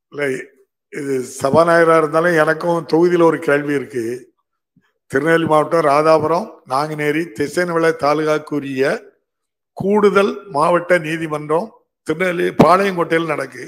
இல்லை இது சபாநாயகராக இருந்தாலும் எனக்கும் தொகுதியில் ஒரு கேள்வி இருக்கு திருநெல்வேலி மாவட்டம் ராதாபுரம் நாங்குநேரி திசைநிலை தாலுகாக்குரிய கூடுதல் மாவட்ட நீதிமன்றம் திருநெல்வேலி பாளையங்கோட்டையில் நடக்கு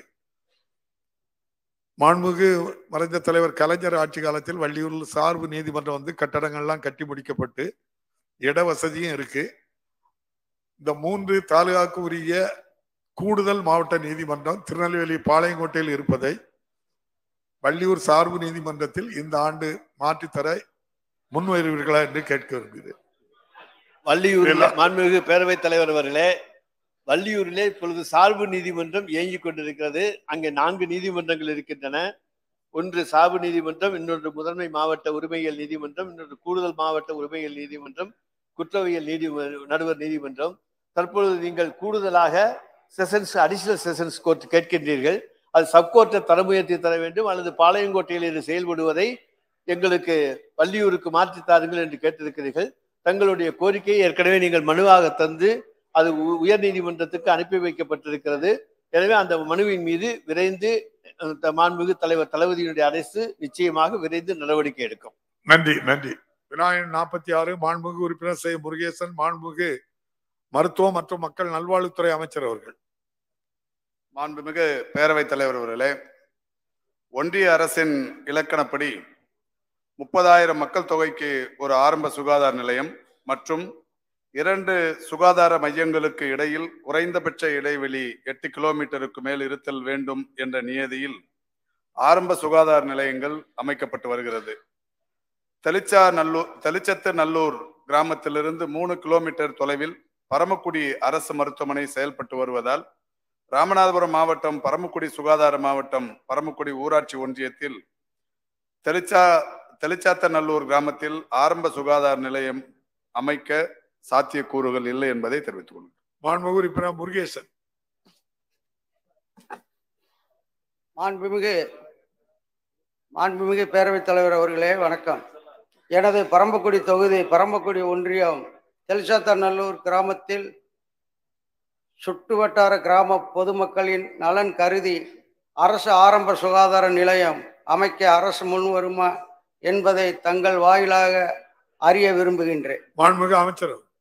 மாண்புமிகு மறைந்த தலைவர் கலைஞர் ஆட்சி காலத்தில் வள்ளியூரில் சார்பு நீதிமன்றம் வந்து கட்டடங்கள்லாம் கட்டி முடிக்கப்பட்டு இட வசதியும் இருக்கு இந்த மூன்று தாலுகாக்கு உரிய கூடுதல் மாவட்ட நீதிமன்றம் திருநெல்வேலி பாளையங்கோட்டையில் இருப்பதை வள்ளியூர் சார்பு நீதிமன்றத்தில் இந்த ஆண்டு மாற்றித்தர முன்வருவீர்களா என்று கேட்க விரும்புகிறேன் வள்ளியூரில் இல்ல. மாண்புமிகு பேரவைத் தலைவர் அவர்களே வள்ளியூரிலே இப்பொழுது சார்பு நீதிமன்றம் இயங்கிக் கொண்டிருக்கிறது அங்கே நான்கு நீதிமன்றங்கள் இருக்கின்றன ஒன்று சார்பு நீதிமன்றம் இன்னொன்று முதன்மை மாவட்ட உரிமையியல் நீதிமன்றம் இன்னொன்று கூடுதல் மாவட்ட உரிமையியல் நீதிமன்றம் குற்றவியல் நீதி நடுவர் நீதிமன்றம் தற்பொழுது நீங்கள் கூடுதலாக செஷன்ஸ் அடிஷனல் செஷன்ஸ் கோர்ட் கேட்கின்றீர்கள் அது சப்கோர்ட்டை தரமுயர்த்தி தர வேண்டும் அல்லது பாளையங்கோட்டையில் இது செயல்படுவதை எங்களுக்கு வள்ளியூருக்கு மாற்றி தாருங்கள் என்று கேட்டிருக்கிறீர்கள் தங்களுடைய கோரிக்கையை ஏற்கனவே நீங்கள் மனுவாக தந்து அது உ- உயர் நீதிமன்றத்துக்கு அனுப்பி வைக்கப்பட்டிருக்கிறது எனவே அந்த மனுவின் மீது விரைந்து அஹ், த- மாண்புமிகு தலைவர் தளபதியினுடைய அரசு நிச்சயமாக விரைந்து நடவடிக்கை எடுக்கும் நன்றி நன்றி விநாயகன் நாற்பத்தி ஆறு மாண்புமிகு உறுப்பினர் செய்ய முருகேசன் மாண்புமிகு மருத்துவம் மற்றும் மக்கள் நல்வாழ்வுத்துறை அமைச்சர் அவர்கள் மாண்புமிகு பேரவைத் தலைவர் அவர்களே ஒன்றிய அரசின் இலக்கணப்படி முப்பதாயிரம் மக்கள் தொகைக்கு ஒரு ஆரம்ப சுகாதார நிலையம் மற்றும் இரண்டு சுகாதார மையங்களுக்கு இடையில் குறைந்தபட்ச இடைவெளி எட்டு கிலோமீட்டருக்கு மேல் இருத்தல் வேண்டும் என்ற நியதியில் ஆரம்ப சுகாதார நிலையங்கள் அமைக்கப்பட்டு வருகிறது தெளிச்சா நல்லூர் தெளிச்சத்து நல்லூர் கிராமத்திலிருந்து மூணு கிலோமீட்டர் தொலைவில் பரமக்குடி அரசு மருத்துவமனை செயல்பட்டு வருவதால் ராமநாதபுரம் மாவட்டம் பரமக்குடி சுகாதார மாவட்டம் பரமக்குடி ஊராட்சி ஒன்றியத்தில் தெளிச்சா தெளிச்சாத்தநல்லூர் கிராமத்தில் ஆரம்ப சுகாதார நிலையம் அமைக்க சாத்தியக்கூறுகள் இல்லை என்பதை தெரிவித்துக் கொள்கிறேன் மாண்புமிகு உறுப்பினர் முருகேசன் மாண்புமிகு மாண்புமிகு பேரவைத் தலைவர் அவர்களே வணக்கம் எனது பரம்பக்குடி தொகுதி பரம்பக்குடி ஒன்றியம் தெல்சாத்தநல்லூர் கிராமத்தில் சுற்றுவட்டார கிராம பொதுமக்களின் நலன் கருதி அரசு ஆரம்ப சுகாதார நிலையம் அமைக்க அரசு முன்வருமா என்பதை தங்கள் வாயிலாக அறிய விரும்புகின்றேன் மாண்புமிகு அமைச்சர் அவர்கள்.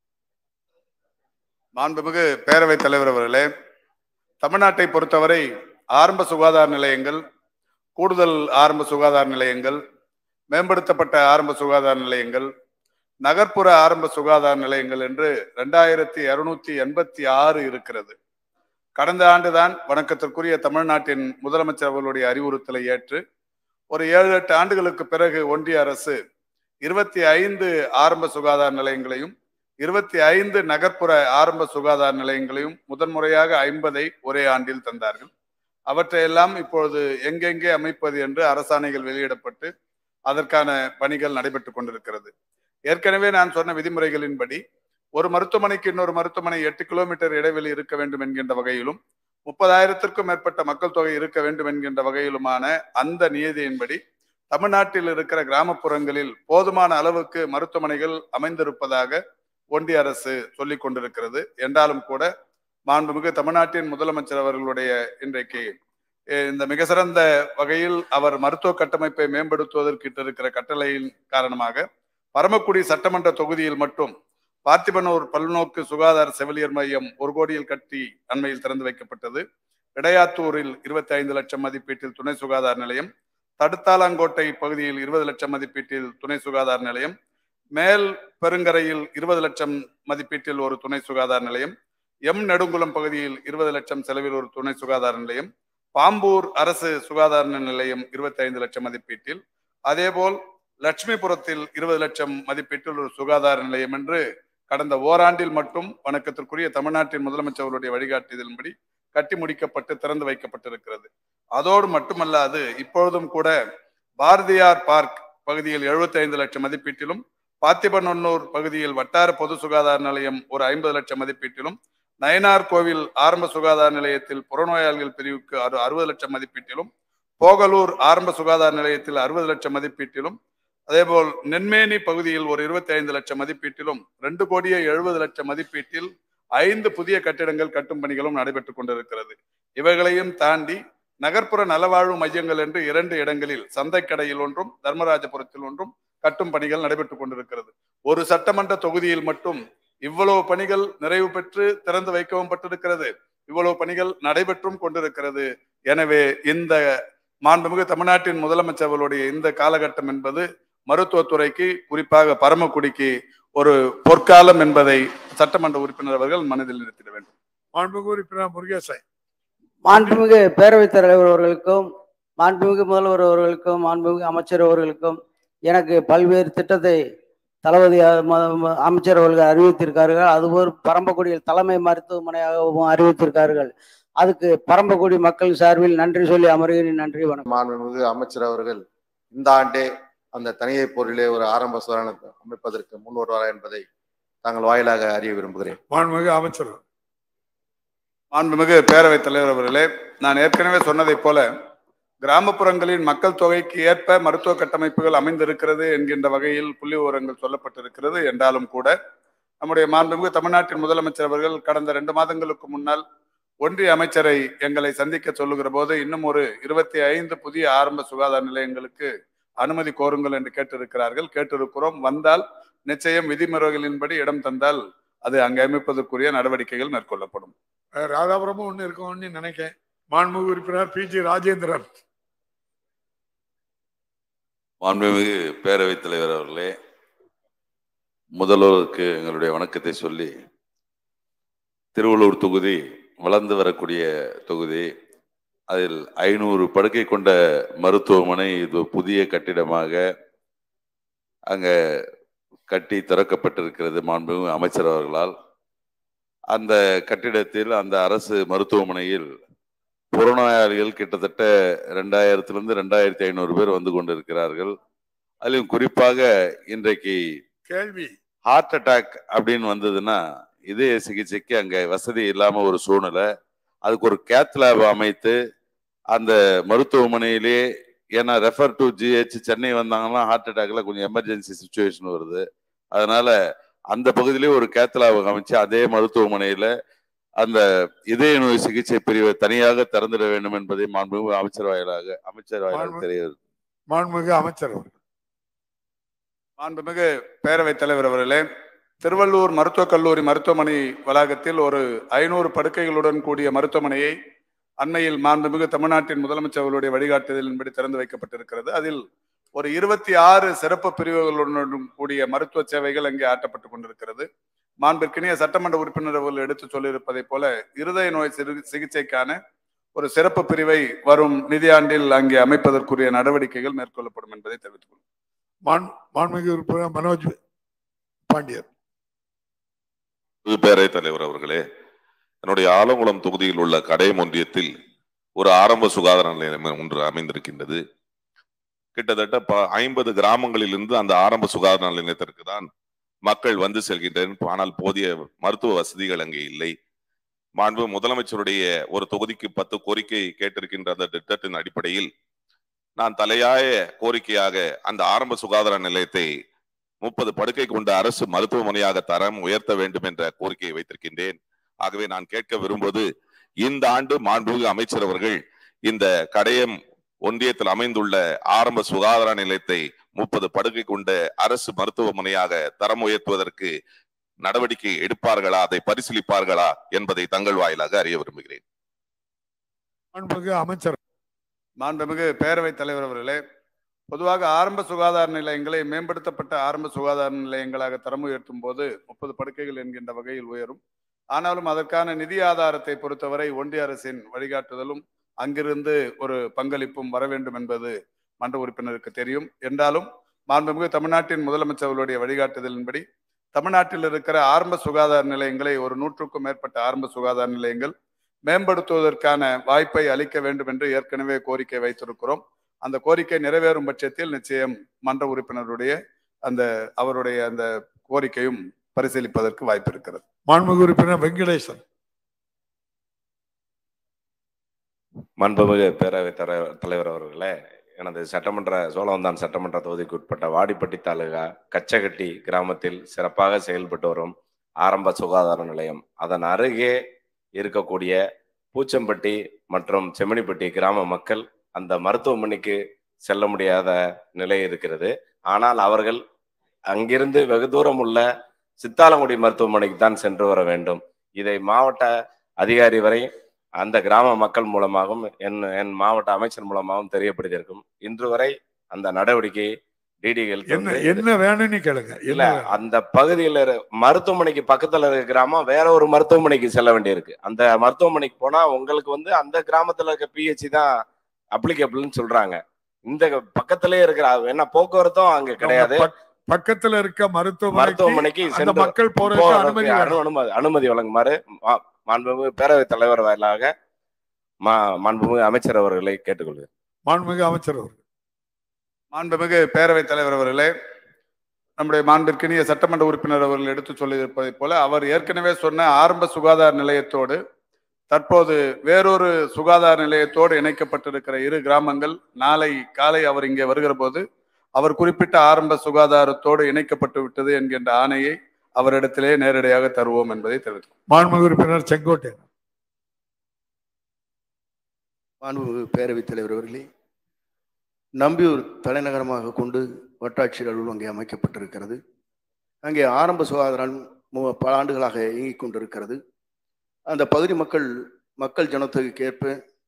மாண்புமிகு பேரவைத் தலைவர் அவர்களே தமிழ்நாட்டை பொறுத்தவரை ஆரம்ப சுகாதார நிலையங்கள் கூடுதல் ஆரம்ப சுகாதார நிலையங்கள் மேம்படுத்தப்பட்ட ஆரம்ப சுகாதார நிலையங்கள் நகர்ப்புற ஆரம்ப சுகாதார நிலையங்கள் என்று ரெண்டாயிரத்தி இருநூத்தி எண்பத்தி ஆறு இருக்கிறது கடந்த ஆண்டுதான் வணக்கத்திற்குரிய தமிழ்நாட்டின் முதலமைச்சர் அவர்களுடைய அறிவுறுத்தலை ஏற்று ஒரு ஏழு எட்டு ஆண்டுகளுக்கு பிறகு ஒன்றிய அரசு இருபத்தி ஐந்து ஆரம்ப சுகாதார நிலையங்களையும் இருபத்தி ஐந்து நகர்ப்புற ஆரம்ப சுகாதார நிலையங்களையும் முதன்முறையாக ஐம்பதை ஒரே ஆண்டில் தந்தார்கள் அவற்றையெல்லாம் இப்பொழுது எங்கெங்கே அமைப்பது என்று அரசாணைகள் வெளியிடப்பட்டு அதற்கான பணிகள் நடைபெற்றுக் கொண்டிருக்கிறது ஏற்கனவே நான் சொன்ன விதிமுறைகளின்படி ஒரு மருத்துவமனைக்கு இன்னொரு மருத்துவமனை எட்டு கிலோமீட்டர் இடைவெளி இருக்க வேண்டும் என்கின்ற வகையிலும் முப்பதாயிரத்திற்கும் மேற்பட்ட மக்கள் தொகை இருக்க வேண்டும் என்கின்ற வகையிலுமான அந்த நியதியின்படி தமிழ்நாட்டில் இருக்கிற கிராமப்புறங்களில் போதுமான அளவுக்கு மருத்துவமனைகள் அமைந்திருப்பதாக ஒன்றிய அரசு சொல்லிக் கொண்டிருக்கிறது என்றாலும் கூட மாண்புமிகு தமிழ்நாட்டின் முதலமைச்சர் அவர்களுடைய இன்றைக்கு அஹ், இந்த மிக சிறந்த வகையில் அவர் மருத்துவ கட்டமைப்பை மேம்படுத்துவதற்கு இட்டிருக்கிற கட்டளையின் காரணமாக பரமக்குடி சட்டமன்ற தொகுதியில் மட்டும் பார்த்திபனூர் பல்நோக்கு சுகாதார செவிலியர் மையம் ஒரு கோடியில் கட்டி அண்மையில் திறந்து வைக்கப்பட்டது இடையாத்தூரில் இருபத்தி ஐந்து லட்சம் மதிப்பீட்டில் துணை சுகாதார நிலையம் தடுத்தாலாங்கோட்டை பகுதியில் இருபது லட்சம் மதிப்பீட்டில் துணை சுகாதார நிலையம் மேல் பெருங்கரையில் இருபது லட்சம் மதிப்பீட்டில் ஒரு துணை சுகாதார நிலையம் எம் நெடுங்குளம் பகுதியில் இருபது லட்சம் செலவில் ஒரு துணை சுகாதார நிலையம் பாம்பூர் அரசு சுகாதார நிலையம் இருபத்தி ஐந்து லட்சம் மதிப்பீட்டில் அதேபோல் லட்சுமிபுரத்தில் இருபது லட்சம் மதிப்பீட்டில் ஒரு சுகாதார நிலையம் என்று கடந்த ஓராண்டில் மட்டும் வணக்கத்திற்குரிய தமிழ்நாட்டின் முதலமைச்சர்களுடைய வழிகாட்டுதலின்படி கட்டி முடிக்கப்பட்டு திறந்து வைக்கப்பட்டிருக்கிறது அதோடு மட்டுமல்லாது இப்பொழுதும் கூட பாரதியார் பார்க் பகுதியில் 75 ஐந்து லட்சம் மதிப்பீட்டிலும் பாத்திபநல்லூர் பகுதியில் வட்டார பொது சுகாதார நிலையம் ஒரு ஐம்பது லட்சம் மதிப்பீட்டிலும் நயனார் கோவில் ஆரம்ப சுகாதார நிலையத்தில் புறநோயாளிகள் பிரிவுக்கு அறு அறுபது லட்சம் மதிப்பீட்டிலும் போகலூர் ஆரம்ப சுகாதார நிலையத்தில் அறுபது லட்சம் மதிப்பீட்டிலும் அதேபோல் நென்மேனி பகுதியில் ஒரு இருபத்தி ஐந்து லட்சம் மதிப்பீட்டிலும் ரெண்டு கோடியே எழுபது லட்சம் மதிப்பீட்டில் ஐந்து புதிய கட்டிடங்கள் கட்டும் பணிகளும் நடைபெற்றுக் கொண்டிருக்கிறது இவைகளையும் தாண்டி நகர்ப்புற நலவாழ்வு மையங்கள் என்று இரண்டு இடங்களில் சந்தைக்கடையில் ஒன்றும் தர்மராஜபுரத்தில் ஒன்றும் கட்டும் பணிகள் நடைபெற்றுக் கொண்டிருக்கிறது ஒரு சட்டமன்ற தொகுதியில் மட்டும் இவ்வளவு பணிகள் நிறைவு பெற்று திறந்து வைக்கவும் பட்டிருக்கிறது இவ்வளவு பணிகள் நடைபெற்றும் கொண்டிருக்கிறது எனவே இந்த மாண்புமிகு தமிழ்நாட்டின் முதலமைச்சர்களுடைய இந்த காலகட்டம் என்பது மருத்துவத்துறைக்கு குறிப்பாக பரமக்குடிக்கு ஒரு பொற்காலம் என்பதை சட்டமன்ற உறுப்பினர் அவர்கள் மனதில் நிறுத்திட வேண்டும் மாண்புமிகு உறுப்பினர் முருகேசன் மாண்புமிகு பேரவைத் தலைவர் அவர்களுக்கும் மாண்புமிகு முதல்வர் அவர்களுக்கும் மாண்புமிகு அமைச்சர் அவர்களுக்கும் எனக்கு பல்வேறு திட்டத்தை தளபதி அ- ம- ம- அமைச்சர் அவர்கள் அறிவித்திருக்கார்கள் அதுபோல் பரம்பக்குடியில் தலைமை மருத்துவமனையாகவும் அறிவித்திருக்கார்கள் அதுக்கு பரம்பக்குடி மக்கள் சார்பில் நன்றி சொல்லி அமர்கிறேன் நன்றி வணக்கம் மாண்புமிகு அமைச்சர் அவர்கள் இந்த ஆண்டே அந்த தனியை போரிலே ஒரு ஆரம்ப சுவரண அமைப்பதற்கு முன் வருவாரா என்பதை தாங்கள் வாயிலாக அறிய விரும்புகிறேன் மாண்புமிகு அமைச்சர் மாண்புமிகு பேரவைத் தலைவர் அவர்களே நான் ஏற்கனவே சொன்னதைப் போல கிராமப்புறங்களின் மக்கள் தொகைக்கு ஏற்ப மருத்துவ கட்டமைப்புகள் அமைந்திருக்கிறது என்கின்ற வகையில் புள்ளி விவரங்கள் சொல்லப்பட்டிருக்கிறது என்றாலும் கூட நம்முடைய மாண்புமிகு தமிழ்நாட்டின் முதலமைச்சர் அவர்கள் கடந்த ரெண்டு மாதங்களுக்கு முன்னால் ஒன்றிய அமைச்சரை எங்களை சந்திக்க சொல்லுகிற போது இன்னும் ஒரு இருபத்தி ஐந்து புதிய ஆரம்ப சுகாதார நிலையங்களுக்கு அனுமதி கோருங்கள் என்று கேட்டிருக்கிறார்கள் கேட்டிருக்கிறோம் வந்தால் நிச்சயம் விதிமுறைகளின்படி இடம் தந்தால் அது அங்கே அமைப்பதற்குரிய நடவடிக்கைகள் மேற்கொள்ளப்படும் அஹ் ராதாபுரமும் ஒண்ணு இருக்கும்னு நினைக்கிறேன் மாண்புமிகு உறுப்பினர் பி ஜி ராஜேந்திரன் மாண்புமிகு பேரவைத் தலைவர் அவர்களே முதல்வருக்கு எங்களுடைய வணக்கத்தை சொல்லி திருவள்ளூர் தொகுதி வளர்ந்து வரக்கூடிய தொகுதி அதில் ஐநூறு படுக்கை கொண்ட மருத்துவமனை இது புதிய கட்டிடமாக அங்க கட்டி திறக்கப்பட்டிருக்கிறது மாண்புமிகு அமைச்சர் அவர்களால் அந்த கட்டிடத்தில் அந்த அரசு மருத்துவமனையில் புறநோயாளிகள் கிட்டத்தட்ட ரெண்டாயிரத்திலிருந்து ரெண்டாயிரத்தி ஐநூறு பேர் வந்து கொண்டிருக்கிறார்கள் அதிலும் குறிப்பாக இன்றைக்கு கேள்வி ஹார்ட் அட்டாக் அப்படின்னு வந்ததுன்னா இதய சிகிச்சைக்கு அங்க வசதி இல்லாம ஒரு சூழ்நிலை அதுக்கு ஒரு கேத் லேப் அமைத்து அந்த மருத்துவமனையிலே ஏன்னா ரெஃபர் டு ஜிஹெச் சென்னை வந்தாங்கன்னா ஹார்ட் அட்டாக்ல கொஞ்சம் எமர்ஜென்சி சுச்சுவேஷன் வருது அதனால அந்த பகுதியிலே ஒரு கேத் லேப் அமைச்சு அதே மருத்துவமனையில அந்த இதய நோய் சிகிச்சை பிரிவை தனியாக திறந்திட வேண்டும் என்பதை மாண்புமிகு அமைச்சர் வாயிலாக அமைச்சர் வாயிலாக மாண்பு- தெரிகிறது மாண்புமிகு அமைச்சர் அவர்கள் மாண்புமிகு பேரவைத் தலைவர் அவர்களே திருவள்ளூர் மருத்துவக் கல்லூரி மருத்துவமனை வளாகத்தில் ஒரு ஐநூறு படுக்கைகளுடன் கூடிய மருத்துவமனையை அண்மையில் மாண்புமிகு தமிழ்நாட்டின் முதலமைச்சர் அவர்களுடைய வழிகாட்டுதலின்படி திறந்து வைக்கப்பட்டிருக்கிறது அதில் ஒரு இருபத்தி ஆறு சிறப்பு பிரிவுகளுடன் கூடிய மருத்துவ சேவைகள் அங்கே ஆட்டப்பட்டுக் கொண்டிருக்கிறது மாண்பிற்கினிய சட்டமன்ற உறுப்பினர் அவர்கள் எடுத்து சொல்லியிருப்பதைப் போல இருதய நோய் சிறு- சிகிச்சைக்கான ஒரு சிறப்பு பிரிவை வரும் நிதியாண்டில் அங்கே அமைப்பதற்குரிய நடவடிக்கைகள் மேற்கொள்ளப்படும் என்பதை தெரிவித்துக் கொள்கிறேன். மாண் மாண்புமிகு உறுப்பினர் மனோஜ் பாண்டியன் புது பேரவைத் தலைவர் அவர்களே என்னுடைய ஆலங்குளம் தொகுதியில் உள்ள கடையம் ஒன்றியத்தில் ஒரு ஆரம்ப சுகாதார நிலையம் ஒன்று அமைந்திருக்கின்றது கிட்டத்தட்ட ப- ஐம்பது கிராமங்களிலிருந்து அந்த ஆரம்ப சுகாதார நிலையத்திற்கு தான் மக்கள் வந்து செல்கின்றனர் ஆனால் போதிய மருத்துவ வசதிகள் அங்கே இல்லை மாண்பு முதலமைச்சருடைய ஒரு தொகுதிக்கு பத்து கோரிக்கை கேட்டிருக்கின்ற அந்த திட்டத்தின் அடிப்படையில் நான் தலையாய கோரிக்கையாக அந்த ஆரம்ப சுகாதார நிலையத்தை முப்பது படுக்கை கொண்ட அரசு மருத்துவமனையாக தரம் உயர்த்த வேண்டும் என்ற கோரிக்கையை வைத்திருக்கின்றேன் ஆகவே நான் கேட்க விரும்புவது இந்த ஆண்டு மாண்புமிகு அமைச்சர் அவர்கள் இந்த கடையம் ஒன்றியத்தில் அமைந்துள்ள ஆரம்ப சுகாதார நிலையத்தை முப்பது படுக்கை கொண்ட அரசு மருத்துவமனையாக தரம் உயர்த்துவதற்கு நடவடிக்கை எடுப்பார்களா அதை பரிசீலிப்பார்களா என்பதை தங்கள் வாயிலாக அறிய விரும்புகிறேன் மாண்புமிகு அமைச்சர் மாண்புமிகு பேரவைத் தலைவர் அவர்களே பொதுவாக ஆரம்ப சுகாதார நிலையங்களை மேம்படுத்தப்பட்ட ஆரம்ப சுகாதார நிலையங்களாக தரம் உயர்த்தும் போது முப்பது படுக்கைகள் என்கின்ற வகையில் உயரும் ஆனாலும் அதற்கான நிதி ஆதாரத்தை பொறுத்தவரை ஒன்றிய அரசின் வழிகாட்டுதலும் அங்கிருந்து ஒரு பங்களிப்பும் வர வேண்டும் என்பது மன்ற உறுப்பினருக்கு தெரியும் என்றாலும் மாண்புமிகு தமிழ்நாட்டின் முதலமைச்சர் அவர்களுடைய வழிகாட்டுதலின்படி தமிழ்நாட்டில் இருக்கிற ஆரம்ப சுகாதார நிலையங்களை ஒரு நூற்றுக்கும் மேற்பட்ட ஆரம்ப சுகாதார நிலையங்கள் மேம்படுத்துவதற்கான வாய்ப்பை அளிக்க வேண்டும் என்று ஏற்கனவே கோரிக்கை வைத்திருக்கிறோம் அந்த கோரிக்கை நிறைவேறும் பட்சத்தில் நிச்சயம் மன்ற உறுப்பினருடைய அந்த அவருடைய அந்த கோரிக்கையும் பரிசீலிப்பதற்கு வாய்ப்பு இருக்கிறது மாண்புமிகு உறுப்பினர் வெங்கடேசன் மாண்புமிகு பேரவைத் தலைவர் தலைவர் அவர்களே எனது சட்டமன்ற சோழவந்தான் சட்டமன்ற தொகுதிக்கு உட்பட்ட வாடிப்பட்டி தாலுகா கச்சகட்டி கிராமத்தில் சிறப்பாக செயல்பட்டு வரும் ஆரம்ப சுகாதார நிலையம் அதன் அருகே இருக்கக்கூடிய பூச்சம்பட்டி மற்றும் செம்மணிப்பட்டி கிராம மக்கள் அந்த மருத்துவமனைக்கு செல்ல முடியாத நிலை இருக்கிறது ஆனால் அவர்கள் அங்கிருந்து வெகு தூரம் உள்ள சித்தாலங்குடி மருத்துவமனைக்கு தான் சென்று வர வேண்டும் இதை மாவட்ட அதிகாரி வரை அந்த கிராம மக்கள் மூலமாகவும் என் என் மாவட்ட அமைச்சர் மூலமாகவும் தெரியப்படுத்தியிருக்கும் இன்று வரை அந்த நடவடிக்கை டிடிகள் என்ன என்ன வேணும்னு கேளுங்க இல்ல என்ன வேணும்? அந்த பகுதியில இரு- மருத்துவமனைக்கு பக்கத்துல இருக்க கிராமம் வேற ஒரு மருத்துவமனைக்கு செல்ல வேண்டியிருக்கு அந்த மருத்துவமனைக்கு போனா உங்களுக்கு வந்து அந்த கிராமத்துல இருக்க பிஹெச்சி தான் அப்ளிகபிள்னு சொல்றாங்க இந்த பக்கத்திலே இருக்கிற என்ன போக்குவரத்தும் அங்க கிடையாது பக்- பக்கத்துல இருக்க மருத்துவமனைக்கு மருத்துவமனைக்கு அந்த சென்று மக்கள் போறதுக்கு போறதுக்கு அனுமதி அனு- வேணும். அனுமதி அனுமதி வழங்குமாறு மா- மாண்புமிகு பேரவைத் தலைவர் வாயிலாக மா மாண்புமிகு அமைச்சர் அவர்களை கேட்டுக்கொள்கிறேன் மாண்புமிகு அமைச்சர் அவர்கள் மாண்புமிகு பேரவைத் தலைவர் அவர்களே நம்முடைய மாண்பிற்கினிய சட்டமன்ற உறுப்பினர் அவர்கள் எடுத்து சொல்லியிருப்பதைப் போல அவர் ஏற்கனவே சொன்ன ஆரம்ப சுகாதார நிலையத்தோடு தற்போது வேறொரு சுகாதார நிலையத்தோடு இணைக்கப்பட்டிருக்கிற இரு கிராமங்கள் நாளை காலை அவர் இங்கே வருகிற போது அவர் குறிப்பிட்ட ஆரம்ப சுகாதாரத்தோடு இணைக்கப்பட்டு விட்டது என்கின்ற ஆணையை அவரிடத்திலே நேரடியாக தருவோம் என்பதை தெரிவித்துக் மாண்புமிகு உறுப்பினர் செங்கோட்டையன் மாண்புமிகு பேரவைத் தலைவர் அவர்களே நம்பியூர் தலைநகரமாக கொண்டு வட்டாட்சியர் அலுவலகம் அங்கே அமைக்கப்பட்டிருக்கிறது அங்கே ஆரம்ப சுகாதாரம் மு- பல ஆண்டுகளாக இயங்கிக் கொண்டிருக்கிறது அந்த பகுதி மக்கள் மக்கள் ஜனத்தொகைக்கு ஏற்ப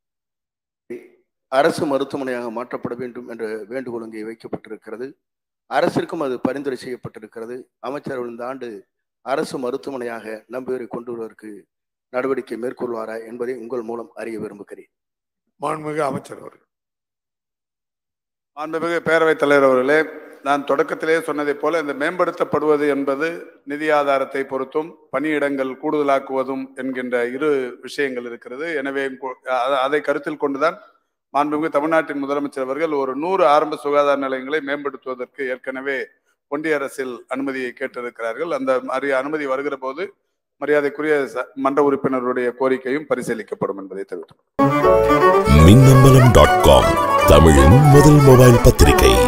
அரசு மருத்துவமனையாக மாற்றப்பட வேண்டும் என்ற வேண்டுகோள் இங்கே வைக்கப்பட்டிருக்கிறது அரசிற்கும் அது பரிந்துரை செய்யப்பட்டிருக்கிறது அமைச்சர் அவர்கள் இந்த ஆண்டு அரசு மருத்துவமனையாக நம்பியூரை கொண்டு வருவதற்கு நடவடிக்கை மேற்கொள்வாரா என்பதை உங்கள் மூலம் அறிய விரும்புகிறேன் மாண்புமிகு அமைச்சர் அவர்கள் மாண்புமிகு பேரவைத் தலைவர் அவர்களே நான் தொடக்கத்திலே சொன்னதைப் போல இந்த மேம்படுத்தப்படுவது என்பது நிதி ஆதாரத்தை பொறுத்தும் பணியிடங்கள் கூடுதலாக்குவதும் என்கின்ற இரு விஷயங்கள் இருக்கிறது எனவே கு- அ- அதை கருத்தில் கொண்டுதான் மாண்புமிகு தமிழ்நாட்டின் முதலமைச்சர் அவர்கள் ஒரு நூறு ஆரம்ப சுகாதார நிலையங்களை மேம்படுத்துவதற்கு ஏற்கனவே ஒன்றிய அரசில் அனுமதியை கேட்டிருக்கிறார்கள் அந்த மாதிரி அனுமதி வருகிற போது மரியாதைக்குரிய ச- மன்ற உறுப்பினருடைய கோரிக்கையும் பரிசீலிக்கப்படும் என்பதை தெரிவித்துக் மின்னம்பலம் டாட் காம் தமிழின் முதல் மொபைல் பத்திரிகை